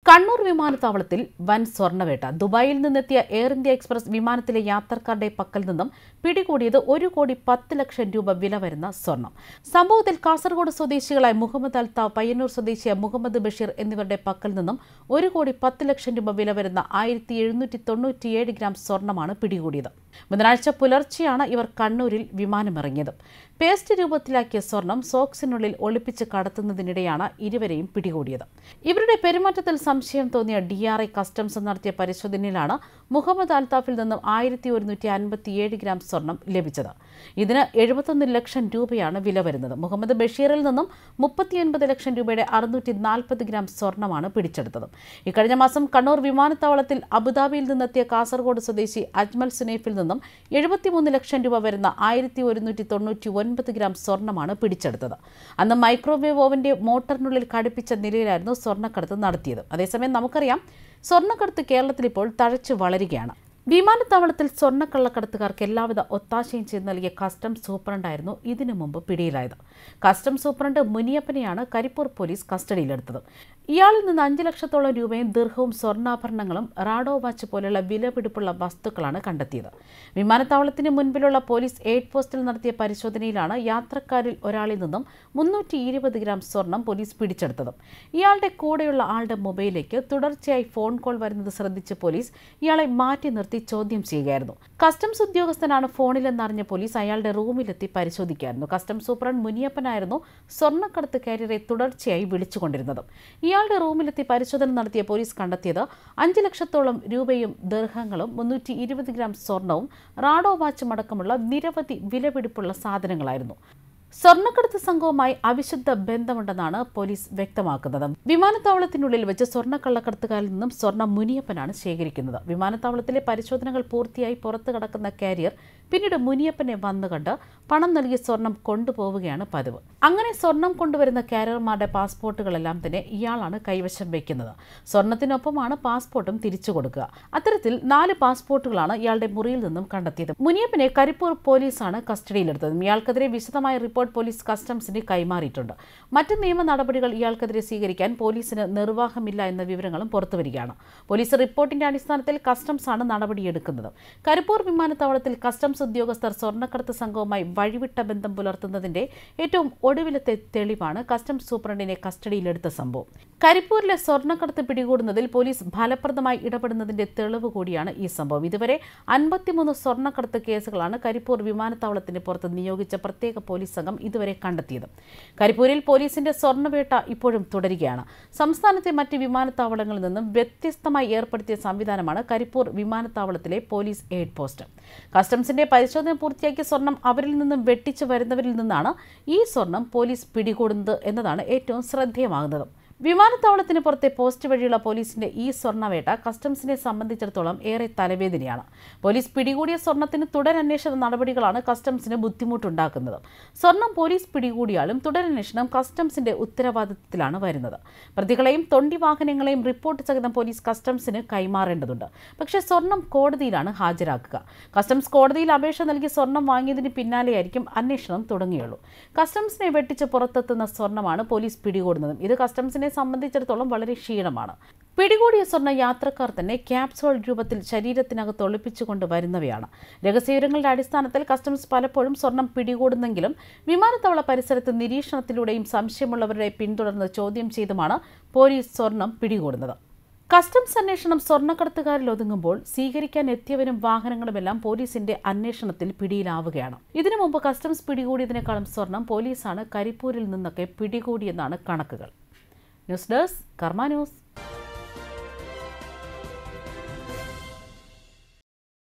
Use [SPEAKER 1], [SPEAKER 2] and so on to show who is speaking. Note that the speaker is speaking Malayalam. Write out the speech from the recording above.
[SPEAKER 1] കണ്ണൂർ വിമാനത്താവളത്തിൽ വൻ സ്വർണ്ണവേട്ട ദുബായിൽ നിന്നെത്തിയ എയർ ഇന്ത്യ എക്സ്പ്രസ് വിമാനത്തിലെ യാത്രക്കാരുടെ പക്കൽ നിന്നും പിടികൂടിയത് ഒരു കോടി പത്ത് ലക്ഷം രൂപ വില വരുന്ന സ്വർണം സംഭവത്തിൽ കാസർഗോഡ് സ്വദേശികളായ മുഹമ്മദ് അൽത്താവ് പയ്യന്നൂർ സ്വദേശിയായ മുഹമ്മദ് ബഷീർ എന്നിവരുടെ പക്കൽ നിന്നും ഒരു കോടി പത്ത് ലക്ഷം രൂപ വില വരുന്ന ആയിരത്തി എഴുന്നൂറ്റി തൊണ്ണൂറ്റിയേഴ് ഗ്രാം സ്വർണമാണ് പിടികൂടിയത് ബുധനാഴ്ച പുലർച്ചെയാണ് ഇവർ കണ്ണൂരിൽ വിമാനമിറങ്ങിയത് പേസ്റ്റ് രൂപത്തിലാക്കിയ സ്വർണം സോക്സിനുള്ളിൽ ഒളിപ്പിച്ച് കടത്തുന്നതിനിടെയാണ് ഇരുവരെയും പിടികൂടിയത് ഇവരുടെ പെരുമാറ്റത്തിൽ സംശയം തോന്നിയ ഡി ആർ ഐ കസ്റ്റംസ് നടത്തിയ പരിശോധനയിലാണ് മുഹമ്മദ് അൽത്താഫിൽ നിന്നും ആയിരത്തി ഒരുന്നൂറ്റി അൻപത്തിയേഴ് ഗ്രാം സ്വർണം ലഭിച്ചത് ഇതിന് എഴുപത്തൊന്ന് ലക്ഷം രൂപയാണ് വില വരുന്നത് മുഹമ്മദ് ബഷീറിൽ നിന്നും മുപ്പത്തിയൊൻപത് ലക്ഷം രൂപയുടെ അറുന്നൂറ്റി നാൽപ്പത് ഗ്രാം സ്വർണമാണ് പിടിച്ചെടുത്തത് ഇക്കഴിഞ്ഞ മാസം കണ്ണൂർ വിമാനത്താവളത്തിൽ അബുദാബിയിൽ നിന്നെത്തിയ കാസർഗോഡ് സ്വദേശി അജ്മൽ സുനൈഫിൽ നിന്നും എഴുപത്തിമൂന്ന് ലക്ഷം രൂപ വരുന്ന ആയിരത്തി ഒരുന്നൂറ്റി തൊണ്ണൂറ്റി ഒൻപത് ഗ്രാം സ്വർണമാണ് പിടിച്ചെടുത്തത് അന്ന് മൈക്രോവേവ് ഓവന്റെ മോട്ടറിനുള്ളിൽ ഘടിപ്പിച്ച നിലയിലായിരുന്നു സ്വർണ്ണക്കടത്ത് നടത്തിയത് അതേസമയം നമുക്കറിയാം സ്വർണ്ണക്കടത്ത് കേരളത്തിൽ ഇപ്പോൾ തഴച്ചു വളരുകയാണ് വിമാനത്താവളത്തിൽ സ്വർണ്ണക്കള്ളക്കടത്തുകാർക്ക് എല്ലാവിധ ഒത്താശയും ചെയ്ത് നൽകിയ കസ്റ്റംസ് സൂപ്രണ്ടായിരുന്നു ഇതിനു മുമ്പ് പിടിയിലായത് കസ്റ്റംസ് സൂപ്രണ്ട് മുനിയപ്പനെയാണ് കരിപ്പൂർ പോലീസ് കസ്റ്റഡിയിലെടുത്തത് ഇയാളിൽ നിന്ന് അഞ്ച് ലക്ഷത്തോളം രൂപയും ദീർഘവും സ്വർണ്ണാഭരണങ്ങളും റാഡോ വാച്ച് പോലുള്ള വിലപിടിപ്പുള്ള വസ്തുക്കളാണ് കണ്ടെത്തിയത് വിമാനത്താവളത്തിന് മുൻപിലുള്ള പോലീസ് എയ്ഡ് പോസ്റ്റിൽ നടത്തിയ പരിശോധനയിലാണ് യാത്രക്കാരിൽ ഒരാളിൽ നിന്നും മുന്നൂറ്റി ഇരുപത് ഗ്രാം സ്വർണം പോലീസ് പിടിച്ചെടുത്തത് ഇയാളുടെ കൂടെയുള്ള ആളുടെ മൊബൈലിലേക്ക് തുടർച്ചയായി ഫോൺ കോൾ വരുന്നത് ശ്രദ്ധിച്ച് പോലീസ് ഇയാളെ മാറ്റി നിർത്തി ചോദ്യം ചെയ്യുകയായിരുന്നു കസ്റ്റംസ് ഉദ്യോഗസ്ഥനാണ് ഫോണിലെന്നറിഞ്ഞ പോലീസ് അയാളുടെ റൂമിലെത്തി പരിശോധിക്കായിരുന്നു കസ്റ്റംസ് സൂപ്രണ്ട് മുനിയപ്പനായിരുന്നു സ്വർണ്ണക്കടത്ത് കാരിയറെ തുടർച്ചയായി വിളിച്ചുകൊണ്ടിരുന്നത് ഇയാളുടെ റൂമിലെത്തി പരിശോധന നടത്തിയ പോലീസ് കണ്ടെത്തിയത് അഞ്ച് ലക്ഷത്തോളം രൂപയും ദീർഘങ്ങളും മുന്നൂറ്റി ഇരുപത് ഗ്രാം സ്വർണവും റാഡോ വാച്ചും അടക്കമുള്ള നിരവധി വിലപിടിപ്പുള്ള സാധനങ്ങളായിരുന്നു സ്വർണ്ണക്കടത്ത് സംഘവുമായി അവിശുദ്ധ ബന്ധമുണ്ടെന്നാണ് പോലീസ് വ്യക്തമാക്കുന്നത് വിമാനത്താവളത്തിനുള്ളിൽ വെച്ച് സ്വർണ്ണക്കള്ളക്കടത്തുകാരിൽ നിന്നും സ്വർണ്ണ മുനിയപ്പനാണ് ശേഖരിക്കുന്നത് വിമാനത്താവളത്തിലെ പരിശോധനകൾ പൂർത്തിയായി പുറത്തു കടക്കുന്ന കാരിയർ പിന്നീട് മുനിയപ്പനെ വന്നു കണ്ട് പണം നൽകി സ്വർണം കൊണ്ടുപോവുകയാണ് പതിവ് അങ്ങനെ സ്വർണം കൊണ്ടുവരുന്ന കാരിയർമാരുടെ പാസ്പോർട്ടുകളെല്ലാം തന്നെ ഇയാളാണ് കൈവശം വയ്ക്കുന്നത് സ്വർണത്തിനൊപ്പമാണ് പാസ്പോർട്ടും തിരിച്ചു കൊടുക്കുക അത്തരത്തിൽ നാല് പാസ്പോർട്ടുകളാണ് ഇയാളുടെ മുറിയിൽ നിന്നും കണ്ടെത്തിയത് മുനിയപ്പനെ കരിപ്പൂർ പോലീസാണ് കസ്റ്റഡിയിലെടുത്തത് ഇയാൾക്കെതിരെ വിശദമായ റിപ്പോർട്ട് പോലീസ് കസ്റ്റംസിന് കൈമാറിയിട്ടുണ്ട് മറ്റ് നിയമ നടപടികൾ ഇയാൾക്കെതിരെ സ്വീകരിക്കാൻ പോലീസിന് നിർവാഹമില്ല എന്ന വിവരങ്ങളും പുറത്തുവരികയാണ് പോലീസ് റിപ്പോർട്ടിന്റെ അടിസ്ഥാനത്തിൽ കസ്റ്റംസ് ആണ് നടപടിയെടുക്കുന്നത് കരിപ്പൂർ വിമാനത്താവളത്തിൽ കസ്റ്റംസ് ഉദ്യോഗസ്ഥർ സ്വർണ്ണക്കടത്ത് സംഘവുമായി വഴിവിട്ട ബന്ധം പുലർത്തുന്നതിന്റെ ഏറ്റവും ഒടുവിലത്തെ തെളിവാണ് കസ്റ്റംസ് സൂപ്രണ്ടിനെ കസ്റ്റഡിയിലെടുത്ത സംഭവം കരിപ്പൂരിലെ സ്വർണ്ണക്കടത്ത് പിടികൂടുന്നതിൽ പോലീസ് ഫലപ്രദമായി ഇടപെടുന്നതിന്റെ തെളിവ് കൂടിയാണ് ഈ സംഭവം ഇതുവരെ അൻപത്തിമൂന്ന് സ്വർണ്ണക്കടത്ത് കേസുകളാണ് കരിപ്പൂർ വിമാനത്താവളത്തിന് പുറത്ത് നിയോഗിച്ച പ്രത്യേക പോലീസ് സംഘം ഇതുവരെ കണ്ടെത്തിയത് കരിപ്പൂരിൽ പോലീസിന്റെ സ്വർണ്ണവേട്ട ഇപ്പോഴും തുടരുകയാണ് സംസ്ഥാനത്തെ മറ്റ് വിമാനത്താവളങ്ങളിൽ നിന്നും വ്യത്യസ്തമായി ഏർപ്പെടുത്തിയ സംവിധാനമാണ് കരിപ്പൂർ വിമാനത്താവളത്തിലെ പോലീസ് എയ്ഡ് പോസ്റ്റ് കസ്റ്റംസിന്റെ പരിശോധന പൂർത്തിയാക്കിയ സ്വർണം അവരിൽ നിന്നും വെട്ടിച്ചു വരുന്നവരിൽ നിന്നാണ് ഈ സ്വർണം പോലീസ് പിടികൂടുന്നത് എന്നതാണ് ഏറ്റവും ശ്രദ്ധേയമാകുന്നത് വിമാനത്താവളത്തിന് പുറത്തെ പോസ്റ്റ് വഴിയുള്ള പോലീസിന്റെ ഈ സ്വർണ്ണവേട്ട കസ്റ്റംസിനെ സംബന്ധിച്ചിടത്തോളം ഏറെ തലവേദനയാണ് പോലീസ് പിടികൂടിയ സ്വർണത്തിന് തുടരന്വേഷണ നടപടികളാണ് കസ്റ്റംസിന് ബുദ്ധിമുട്ടുണ്ടാക്കുന്നത് സ്വർണം പോലീസ് പിടികൂടിയാലും തുടരന്വേഷണം കസ്റ്റംസിന്റെ ഉത്തരവാദിത്തത്തിലാണ് വരുന്നത് പ്രതികളെയും തൊണ്ടി വാഹനങ്ങളെയും റിപ്പോർട്ട് സഹിതം പോലീസ് കസ്റ്റംസിന് കൈമാറേണ്ടതുണ്ട് പക്ഷേ സ്വർണം കോടതിയിലാണ് ഹാജരാക്കുക കസ്റ്റംസ് കോടതിയിൽ അപേക്ഷ നൽകി സ്വർണം വാങ്ങിയതിന് പിന്നാലെയായിരിക്കും അന്വേഷണം തുടങ്ങിയുള്ളൂ കസ്റ്റംസിനെ വെട്ടിച്ച് പുറത്തെത്തുന്ന സ്വർണമാണ് പോലീസ് പിടികൂടുന്നതും ഇത് കസ്റ്റംസിനെ സംബന്ധിച്ചിടത്തോളം വളരെ ക്ഷീണമാണ് പിടികൂടിയ സ്വർണ്ണ യാത്രക്കാർ തന്നെ ക്യാപ്സോൾ രൂപത്തിൽ ശരീരത്തിനകത്ത് ഒളിപ്പിച്ചുകൊണ്ട് വരുന്നവയാണ് രഹസ്യവിവരങ്ങളുടെ അടിസ്ഥാനത്തിൽ കസ്റ്റംസ് പലപ്പോഴും സ്വർണം പിടികൂടുന്നെങ്കിലും വിമാനത്താവള പരിസരത്ത് നിരീക്ഷണത്തിലൂടെയും സംശയമുള്ളവരെ പിന്തുടർന്ന് ചോദ്യം ചെയ്തുമാണ് പോലീസ് സ്വർണം പിടികൂടുന്നത് കസ്റ്റംസ് അന്വേഷണം സ്വർണ്ണക്കടത്തുകാരിൽ ഒതുങ്ങുമ്പോൾ സ്വീകരിക്കാൻ എത്തിയവരും വാഹനങ്ങളുമെല്ലാം പോലീസിന്റെ അന്വേഷണത്തിൽ പിടിയിലാവുകയാണ് ഇതിനു മുമ്പ് കസ്റ്റംസ് പിടികൂടിയതിനേക്കാളും സ്വർണം പോലീസാണ് കരിപ്പൂരിൽ നിന്നൊക്കെ പിടികൂടിയെന്നാണ് കണക്കുകൾ ന്യൂസ് ഡെസ്ക് കർമ്മ ന്യൂസ്